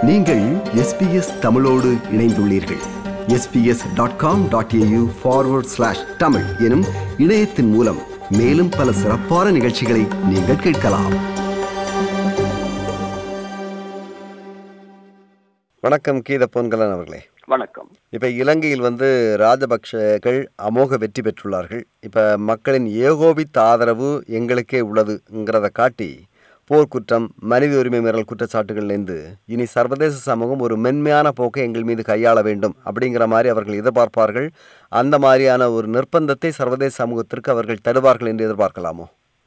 நீங்கள் எஸ்பிஎஸ் தமிழோடு இணைந்துள்ளீர்கள் SBS dot com dot AU forward slash Tamil எனும் இணையத்தின் மூலம் மேலும் பல சிறப்பான நிகழ்ச்சிகளை நீங்கள் கேட்கலாம் வணக்கம் கீத பொன்கலன் அவர்களே வணக்கம் இப்போ இலங்கையில் வந்து ராஜபக்ஷர்கள் அமோக வெற்றி பெற்றுள்ளார்கள் இப்போ மக்களின் ஏகோபித்த ஆதரவு எங்களுக்கே உள்ளதுங்கிறத காட்டி போர்க்குற்றம் மனித உரிமை மீறல் குற்றச்சாட்டுகள்லேருந்து இனி சர்வதேச சமூகம் ஒரு மென்மையான போக்கை எங்கள் மீது கையாள வேண்டும் அப்படிங்கிற மாதிரி அவர்கள் எதிர்பார்ப்பார்கள் அந்த மாதிரியான ஒரு நிர்பந்தத்தை சர்வதேச சமூகத்திற்கு அவர்கள் தருவார்கள் என்று எதிர்பார்க்கலாமோ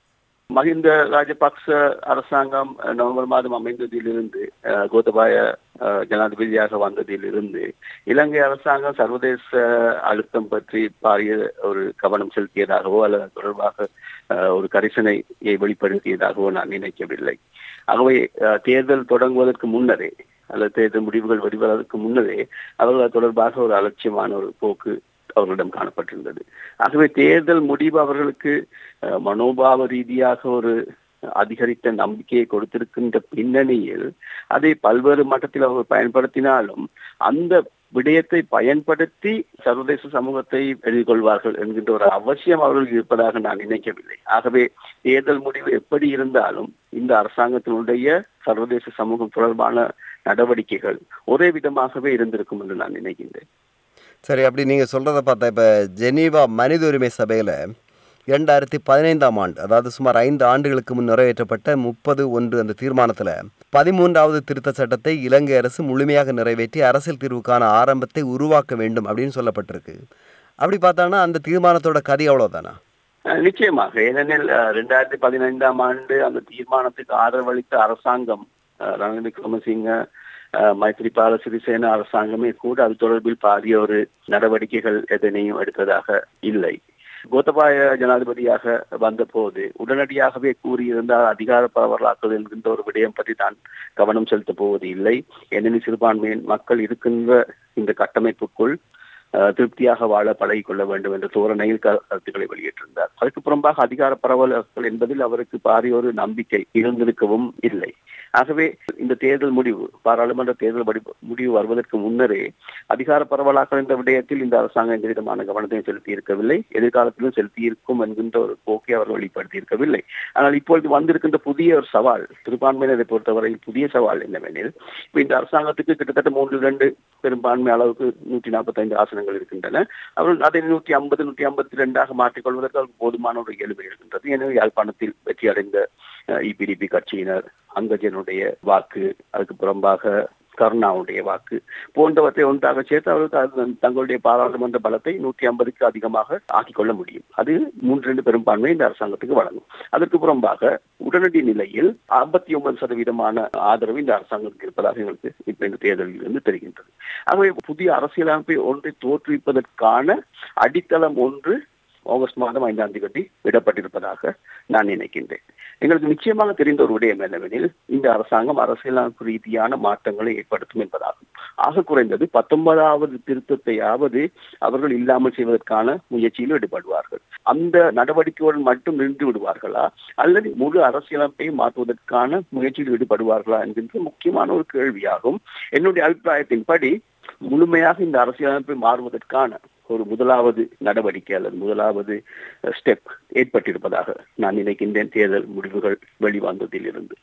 மஹிந்த ராஜபக்ச அரசாங்கம் அஹ், நவம்பர் மாதம் அமைந்ததிலிருந்து அஹ், கோத்தபாய அஹ், ஜனாதிபதியாக வந்ததிலிருந்து இலங்கை அரசாங்கம் சர்வதேச அழுத்தம் பற்றி பாரிய ஒரு கவனம் செலுத்தியதாகவோ அல்லது அது தொடர்பாக அஹ், ஒரு கரிசனையை வெளிப்படுத்தியதாகவோ நான் நினைக்கவில்லை ஆகவே அஹ், தேர்தல் தொடங்குவதற்கு முன்னரே அல்லது தேர்தல் முடிவுகள் வெளிவருவதற்கு முன்னரே அவர்கள் அது தொடர்பாக ஒரு அலட்சியமான ஒரு போக்கு அவர்களிடம் காணப்பட்டிருந்தது ஆகவே தேர்தல் முடிவு அவர்களுக்கு அஹ், மனோபாவ ரீதியாக ஒரு அதிகரித்த நம்பிக்கையை கொடுத்திருக்கின்ற பின்னணியில் அதை பல்வேறு மட்டத்தில் அவர்கள் பயன்படுத்தினாலும் அந்த விடயத்தை பயன்படுத்தி சர்வதேச சமூகத்தை எதிர்கொள்வார்கள் என்கின்ற ஒரு அவசியம் அவர்களுக்கு இருப்பதாக நான் நினைக்கவில்லை ஆகவே தேர்தல் முடிவு எப்படி இருந்தாலும் இந்த அரசாங்கத்தினுடைய சர்வதேச சமூகம் தொடர்பான நடவடிக்கைகள் ஒரே விதமாகவே இருந்திருக்கும் என்று நான் நினைக்கின்றேன் சரி அப்படி நீங்கள் சொல்கிறத பார்த்தா இப்போ ஜெனீவா மனித உரிமை சபையில் இரண்டாயிரத்தி பதினைந்தாம் ஆண்டு அதாவது சுமார் ஐந்து ஆண்டுகளுக்கு முன் நிறைவேற்றப்பட்ட முப்பது ஒன்று அந்த தீர்மானத்தில் பதிமூன்றாவது திருத்தச் சட்டத்தை இலங்கை அரசு முழுமையாக நிறைவேற்றி அரசியல் தீர்வுக்கான ஆரம்பத்தை உருவாக்க வேண்டும் அப்படின்னு சொல்லப்பட்டிருக்கு அப்படி பார்த்தானா அந்த தீர்மானத்தோட கதை அவ்வளோதானா அஹ் நிச்சயமாக ஏனெனில் அஹ், ரெண்டாயிரத்தி பதினைந்தாம் ஆண்டு அந்த தீர்மானத்துக்கு ஆதரவளித்த அரசாங்கம் அஹ், ரணில் விக்ரமசிங்க அஹ், மைத்ரிபால சிறிசேன அரசாங்கமே கூட அது தொடர்பில் பாரிய ஒரு நடவடிக்கைகள் எதனையும் எடுத்ததாக இல்லை கோத்தபாய ஜனாதிபதியாக வந்தபோது உடனடியாகவே கூறியிருந்தால் அதிகார பரவலாக்குதல் என்கின்ற ஒரு விடயம் பற்றி தான் கவனம் செலுத்தப் போவது இல்லை ஏனெனில் சிறுபான்மையின் மக்கள் இருக்கின்ற இந்த கட்டமைப்புக்குள் அஹ், திருப்தியாக வாழ பழகிக் கொள்ள வேண்டும் என்ற தோரணையில் க- கருத்துக்களை வெளியிட்டிருந்தார் அதுக்கு புறம்பாக அதிகார பரவல்கள் என்பதில் அவருக்கு பாரிய ஒரு நம்பிக்கை இருந்திருக்கவும் இல்லை ஆகவே இந்த தேர்தல் முடிவு பாராளுமன்ற தேர்தல் வடி- முடிவு வருவதற்கு முன்னரே அதிகார பரவலாக்கல் என்ற விடயத்தில் இந்த அரசாங்கம் எந்த விதமான கவனத்தையும் செலுத்தி இருக்கவில்லை எதிர்காலத்திலும் செலுத்தி இருக்கும் என்கின்ற ஒரு போக்கை அவர்கள் வெளிப்படுத்தி இருக்கவில்லை ஆனால் இப்பொழுது வந்திருக்கின்ற புதிய ஒரு சவால் சிறுபான்மையினரை பொறுத்தவரையில் புதிய சவால் என்னவெனில் இப்ப இந்த அரசாங்கத்துக்கு கிட்டத்தட்ட மூன்று இரண்டு பெரும்பான்மை அளவுக்கு நூற்றி நாற்பத்தைந்து ஆசனங்கள் இருக்கின்றன அவர்கள் அதை நூற்றி ஐம்பது நூற்றி ஐம்பத்தி ரெண்டாக மாற்றிக்கொள்வதற்கு அவருக்கு போதுமான ஒரு எளிமை இருக்கின்றது எனவே யாழ்ப்பாணத்தில் வெற்றி அடைந்த இபிடிபி கட்சியினர் அங்கஜனுடைய வாக்கு அதுக்கு புறம்பாக கருணாவுடைய வாக்கு போன்றவற்றை ஒன்றாக சேர்த்து அவர்கள் அது தங்களுடைய பாராளுமன்ற பலத்தை நூற்றி ஐம்பதுக்கு அதிகமாக ஆக்கிக் கொள்ள முடியும் அது மூன்று ரெண்டு பெரும்பான்மை இந்த அரசாங்கத்துக்கு வழங்கும் அதற்கு புறம்பாக உடனடி நிலையில் ஐம்பத்தி ஒன்பது சதவீதமான ஆதரவு இந்த அரசாங்கத்துக்கு இருப்பதாக எங்களுக்கு இப்ப இந்த தேர்தலில் இருந்து தெரிகின்றது ஆகவே புதிய அரசியலமைப்பை ஒன்றை தோற்றுவிப்பதற்கான அடித்தளம் ஒன்று ஆகஸ்ட் மாதம் ஐந்தாம் தேதி விடப்பட்டிருப்பதாக நான் நினைக்கின்றேன் எங்களுக்கு நிச்சயமாக தெரிந்த ஒரு விடயம் என்னவெனில் இந்த அரசாங்கம் அரசியலமைப்பு ரீதியான மாற்றங்களை ஏற்படுத்தும் என்பதாகும் ஆக குறைந்தது பத்தொன்பதாவது திருத்தத்தையாவது அவர்கள் இல்லாமல் செய்வதற்கான முயற்சியில் ஈடுபடுவார்கள் அந்த நடவடிக்கையுடன் மட்டும் நின்று விடுவார்களா அல்லது முழு அரசியலமைப்பை மாற்றுவதற்கான முயற்சியில் ஈடுபடுவார்களா என்கின்ற முக்கியமான ஒரு கேள்வியாகும் என்னுடைய அபிப்பிராயத்தின்படி முழுமையாக இந்த அரசியலமைப்பை மாறுவதற்கான ஒரு முதலாவது நடவடிக்கை அல்லது முதலாவது ஸ்டெப் ஏற்பட்டிருப்பதாக நான் நினைக்கின்றேன் தேர்தல் முடிவுகள் வெளிவந்ததிலிருந்து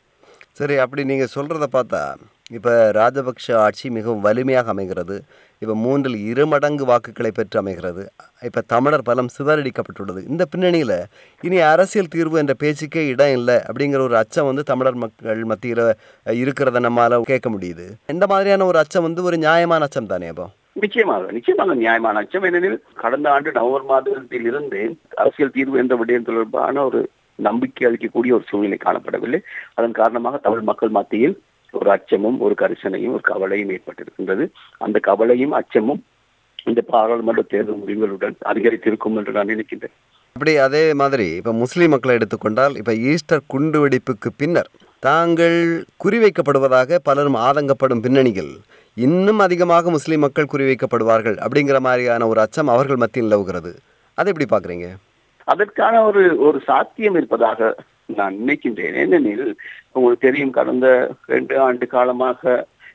சரி அப்படி நீங்கள் சொல்கிறத பார்த்தா இப்போ ராஜபக்ஷ ஆட்சி மிகவும் வலிமையாக அமைகிறது இப்போ மூன்றில் இரு மடங்கு வாக்குகளை பெற்று அமைகிறது இப்போ தமிழர் பலம் சிதறடிக்கப்பட்டுள்ளது இந்த பின்னணியில் இனி அரசியல் தீர்வு என்ற பேச்சுக்கே இடம் இல்லை அப்படிங்கிற ஒரு அச்சம் வந்து தமிழர் மக்கள் மத்தியில் இருக்கிறத நம்மால் கேட்க முடியுது இந்த மாதிரியான ஒரு அச்சம் வந்து ஒரு நியாயமான அச்சம் தானே அப்போ நிச்சயமாக நிச்சயமாக நியாயமான அச்சம் ஏனெனில் கடந்த ஆண்டு நவம்பர் மாதத்தில் இருந்து அரசியல் தீர்வு என்ற விடயம் தொடர்பான ஒரு நம்பிக்கை அளிக்கக்கூடிய ஒரு சூழ்நிலை காணப்படவில்லை அதன் காரணமாக தமிழ் மக்கள் மத்தியில் ஒரு அச்சமும் ஒரு கரிசனையும் ஒரு கவலையும் ஏற்பட்டிருக்கின்றது அந்த கவலையும் அச்சமும் இந்த பாராளுமன்ற தேர்தல் முடிவுகளுடன் அதிகரித்திருக்கும் என்று நான் நினைக்கின்றேன் அப்படி அதே மாதிரி இப்போ முஸ்லீம் மக்களை எடுத்துக்கொண்டால் இப்போ ஈஸ்டர் குண்டு வெடிப்புக்கு பின்னர் தாங்கள் குறிவைக்கப்படுவதாக பலரும் ஆதங்கப்படும் பின்னணியில் இன்னும் அதிகமாக முஸ்லீம் மக்கள் குறிவைக்கப்படுவார்கள் அப்படிங்கிற மாதிரியான ஒரு அச்சம் அவர்கள் மத்தியில் நிலவுகிறது அதை எப்படி பார்க்குறீங்க அதற்கான ஒரு ஒரு சாத்தியம் இருப்பதாக நான் நினைக்கின்றேன் ஏனெனில் உங்களுக்கு தெரியும் கடந்த ரெண்டு ஆண்டு காலமாக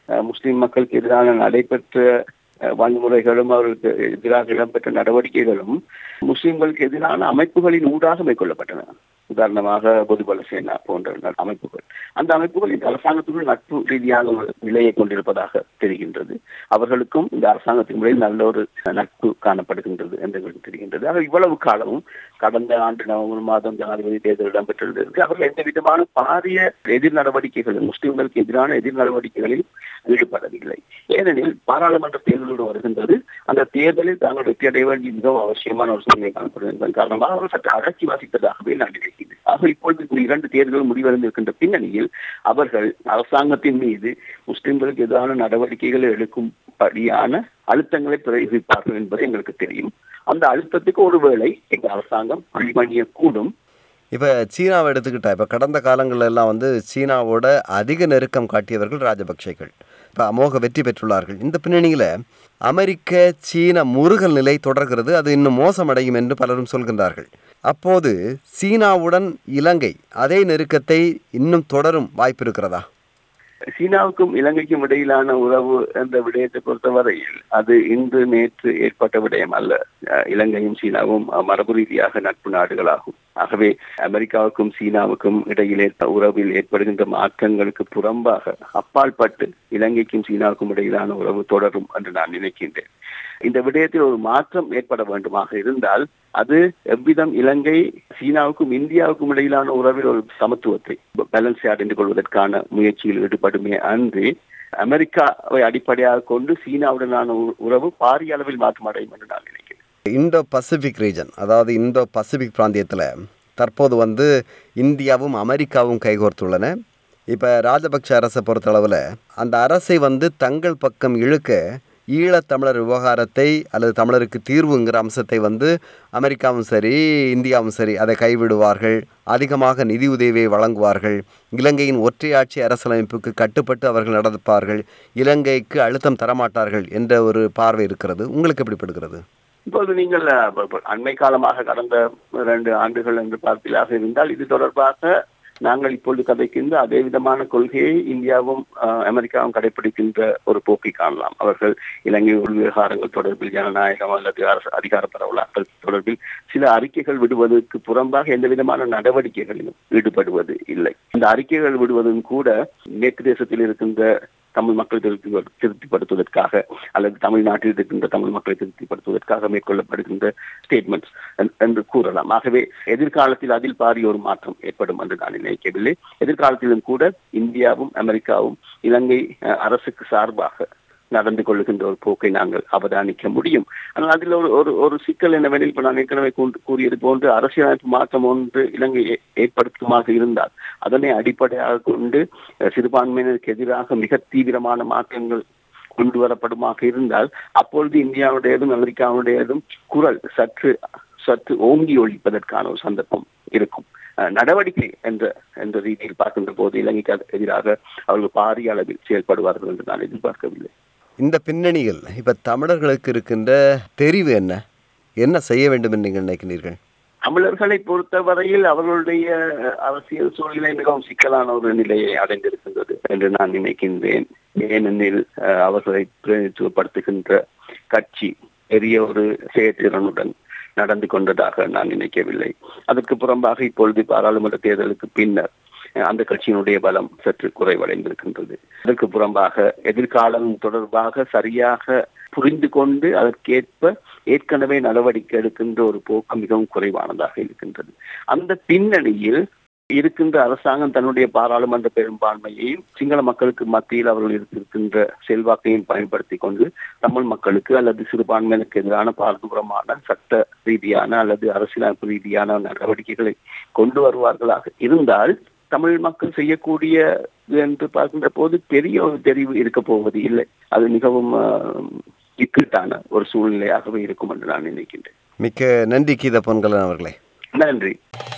அஹ், முஸ்லிம் மக்களுக்கு எதிரான நடைபெற்ற அஹ், வன்முறைகளும் அவர்களுக்கு எதிராக இடம்பெற்ற நடவடிக்கைகளும் முஸ்லிம்களுக்கு எதிரான அமைப்புகளின் ஊடாக மேற்கொள்ளப்பட்டன உதாரணமாக பொதுபல சேனா போன்ற ந- அமைப்புகள் அந்த அமைப்புகள் இந்த அரசாங்கத்துடன் நட்பு ரீதியான ஒரு நிலையை கொண்டிருப்பதாக தெரிகின்றது அவர்களுக்கும் இந்த அரசாங்கத்தின் முறையில் நல்ல ஒரு நட்பு காணப்படுகின்றது என்று எங்களுக்கு தெரிகின்றது ஆக இவ்வளவு காலமும் கடந்த ஆண்டு நவம்பர் மாதம் ஜனாதிபதி தேர்தல் இடம்பெற்றிருந்தது அவர்கள் எந்த விதமான பாரிய எதிர் நடவடிக்கைகள் முஸ்லிம்களுக்கு எதிரான எதிர் நடவடிக்கைகளில் ஈடுபடவில்லை ஏனெனில் பாராளுமன்ற தேர்தலோடு வருகின்றது அந்த தேர்தலில் தாங்கள் வெற்றி அடைய வேண்டிய மிகவும் அவசியமான ஒரு சூழ்நிலை காணப்படும் என்பதன் காரணமாக அவர்கள் சற்று அடக்கி வாசித்ததாகவே நான் நினைக்கிறேன் ஆக இப்பொழுது இந்த இரண்டு தேர்தலும் முடிவடைந்திருக்கின்ற பின்னணியில் அவர்கள் அரசாங்கத்தின் மீது முஸ்லிம்களுக்கு எதிரான நடவடிக்கைகளை எடுக்கும்படியான அழுத்தங்களை பிரயோகிப்பார்கள் என்பது எங்களுக்கு தெரியும் அந்த அழுத்தத்துக்கு ஒருவேளை எங்க அரசாங்கம் அழிமணியக்கூடும் இப்போ சீனாவை எடுத்துக்கிட்டா இப்போ கடந்த காலங்கள்ல எல்லாம் வந்து சீனாவோட அதிக நெருக்கம் காட்டியவர்கள் ராஜபக்சேகள் இப்போ அமோக வெற்றி பெற்றுள்ளார்கள் இந்த பின்னணியில் அமெரிக்க சீன முருகல் நிலை தொடர்கிறது அது இன்னும் மோசமடையும் என்று பலரும் சொல்கின்றார்கள் அப்போது சீனாவுடன் இலங்கை அதே நெருக்கத்தை இன்னும் தொடரும் வாய்ப்பு இருக்கிறதா சீனாவுக்கும் இலங்கைக்கும் இடையிலான உறவு என்ற விடயத்தை பொறுத்தவரையில் அது இன்று நேற்று ஏற்பட்ட விடயம் அல்ல அஹ் இலங்கையும் சீனாவும் அஹ், மரபு ரீதியாக நட்பு நாடுகளாகும் ஆகவே அமெரிக்காவுக்கும் சீனாவுக்கும் இடையிலே உறவில் ஏற்படுகின்ற மாற்றங்களுக்கு புறம்பாக அப்பாற்பட்டு இலங்கைக்கும் சீனாவுக்கும் இடையிலான உறவு தொடரும் என்று நான் நினைக்கின்றேன் இந்த விடயத்தில் ஒரு மாற்றம் ஏற்பட வேண்டுமாக இருந்தால் அது எவ்விதம் இலங்கை சீனாவுக்கும் இந்தியாவுக்கும் இடையிலான உறவில் ஒரு சமத்துவத்தை பேலன்ஸை அடைந்து கொள்வதற்கான முயற்சியில் ஈடுபடுமே அன்றி அமெரிக்காவை அடிப்படையாக கொண்டு சீனாவுடனான உ- உறவு பாரிய அளவில் மாற்றம் அடையும் என்று நான் நினைக்கிறேன் இந்தோ பசிபிக் ரீஜன் அதாவது இந்தோ பசிபிக் பிராந்தியத்தில் தற்போது வந்து இந்தியாவும் அமெரிக்காவும் கைகோர்த்துள்ளன இப்போ ராஜபக்ஷ அரசை பொறுத்தளவில் அந்த அரசை வந்து தங்கள் பக்கம் இழுக்க ஈழத்தமிழர் விவகாரத்தை அல்லது தமிழருக்கு தீர்வுங்கிற அம்சத்தை வந்து அமெரிக்காவும் சரி இந்தியாவும் சரி அதை கைவிடுவார்கள் அதிகமாக நிதி உதவியை வழங்குவார்கள் இலங்கையின் ஒற்றையாட்சி அரசியலமைப்புக்கு கட்டுப்பட்டு அவர்கள் நடப்பார்கள் இலங்கைக்கு அழுத்தம் தரமாட்டார்கள் என்ற ஒரு பார்வை இருக்கிறது உங்களுக்கு எப்படிப்படுகிறது இப்பொழுது நீங்கள் அஹ், ப- ப- அண்மை காலமாக கடந்த இரண்டு ஆண்டுகள் என்று பார்ப்பதாக இருந்தால் இது தொடர்பாக நாங்கள் இப்பொழுது கதைக்கின்ற அதே விதமான கொள்கையை இந்தியாவும் அஹ், அமெரிக்காவும் கடைபிடிக்கின்ற ஒரு போக்கை காணலாம் அவர்கள் இலங்கை உள் விவகாரங்கள் தொடர்பில் ஜனநாயகம் அல்லது அரசு அதிகார பரவலாக்கல் தொடர்பில் சில அறிக்கைகள் விடுவதற்கு புறம்பாக எந்த விதமான நடவடிக்கைகளிலும் ஈடுபடுவது இல்லை இந்த அறிக்கைகள் விடுவதும் கூட மேற்கு தேசத்தில் இருக்கின்ற தமிழ் மக்களை திருப்தி திருப்திப்படுத்துவதற்காக அல்லது தமிழ்நாட்டில் இருக்கின்ற தமிழ் மக்களை திருப்திப்படுத்துவதற்காக மேற்கொள்ளப்படுகின்ற ஸ்டேட்மெண்ட்ஸ் என்று கூறலாம் ஆகவே எதிர்காலத்தில் அதில் பாரிய ஒரு மாற்றம் ஏற்படும் என்று நான் நினைக்கவில்லை எதிர்காலத்திலும் கூட இந்தியாவும் அமெரிக்காவும் இலங்கை அஹ், அரசுக்கு சார்பாக நடந்து கொள்ளுகின்ற ஒரு போக்கை நாங்கள் அவதானிக்க முடியும் ஆனால் அதில் ஒரு ஒரு ஒரு சிக்கல் என்னவெனில் இப்ப நான் ஏற்கனவே கூண்டு- கூறியது போன்று அரசியலமைப்பு மாற்றம் ஒன்று இலங்கை ஏ- ஏற்படுத்துமாக இருந்தால் அதனை அடிப்படையாக கொண்டு அஹ், சிறுபான்மையினருக்கு எதிராக மிக தீவிரமான மாற்றங்கள் கொண்டு வரப்படுமாக இருந்தால் அப்பொழுது இந்தியாவுடையதும் அமெரிக்காவுடையதும் குரல் சற்று சற்று ஓங்கி ஒழிப்பதற்கான ஒரு சந்தர்ப்பம் இருக்கும் அஹ், நடவடிக்கை என்ற என்ற ரீதியில் பார்க்கின்ற போது இலங்கைக்கு எதிராக அவர்கள் பாரிய அளவில் செயல்படுவார்கள் என்று நான் எதிர்பார்க்கவில்லை இந்த பின்னணியில் இப்போ தமிழர்களுக்கு இருக்கின்ற தெரிவு என்ன என்ன செய்ய வேண்டும் என்று நீங்கள் நினைக்கிறீர்கள் தமிழர்களை பொறுத்தவரையில் அவர்களுடைய அஹ், அரசியல் சூழ்நிலை மிகவும் சிக்கலான ஒரு நிலையை அடைந்திருக்கின்றது என்று நான் நினைக்கின்றேன் ஏனெனில் அஹ், அவர்களை பிரதிநிதித்துவப்படுத்துகின்ற கட்சி பெரிய ஒரு செயற்திறனுடன் நடந்து கொண்டதாக நான் நினைக்கவில்லை அதற்கு புறம்பாக இப்பொழுது பாராளுமன்ற தேர்தலுக்கு பின்னர் அஹ், அந்த கட்சியினுடைய பலம் சற்று குறைவடைந்திருக்கின்றது அதற்கு புறம்பாக எதிர்காலம் தொடர்பாக சரியாக புரிந்து கொண்டு அதற்கேற்ப ஏற்கனவே நடவடிக்கை எடுக்கின்ற ஒரு போக்கு மிகவும் குறைவானதாக இருக்கின்றது அந்த பின்னணியில் இருக்கின்ற அரசாங்கம் தன்னுடைய பாராளுமன்ற பெரும்பான்மையையும் சிங்கள மக்களுக்கு மத்தியில் அவர்கள் இருக்கின்ற செல்வாக்கையும் பயன்படுத்தி கொண்டு தமிழ் மக்களுக்கு அல்லது சிறுபான்மையினருக்கு எதிரான பாரதூரமான சட்ட ரீதியான அல்லது அரசியலமைப்பு ரீதியான நடவடிக்கைகளை கொண்டு வருவார்களாக இருந்தால் தமிழ் மக்கள் செய்யக்கூடிய என்று பார்க்கின்ற போது பெரிய ஒரு தெரிவு இருக்க போவது இல்லை அது மிகவும் ஆஹ், இக்கட்டான ஒரு சூழ்நிலையாகவே இருக்கும் என்று நான் நினைக்கின்றேன் மிக்க நன்றி கீத பொன்கலன் அவர்களே நன்றி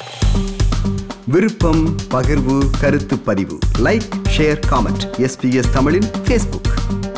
விருப்பம் பகிர்வு கருத்து பதிவு லைக் ஷேர் காமெண்ட் எஸ்பிஎஸ் தமிழின் ஃபேஸ்புக்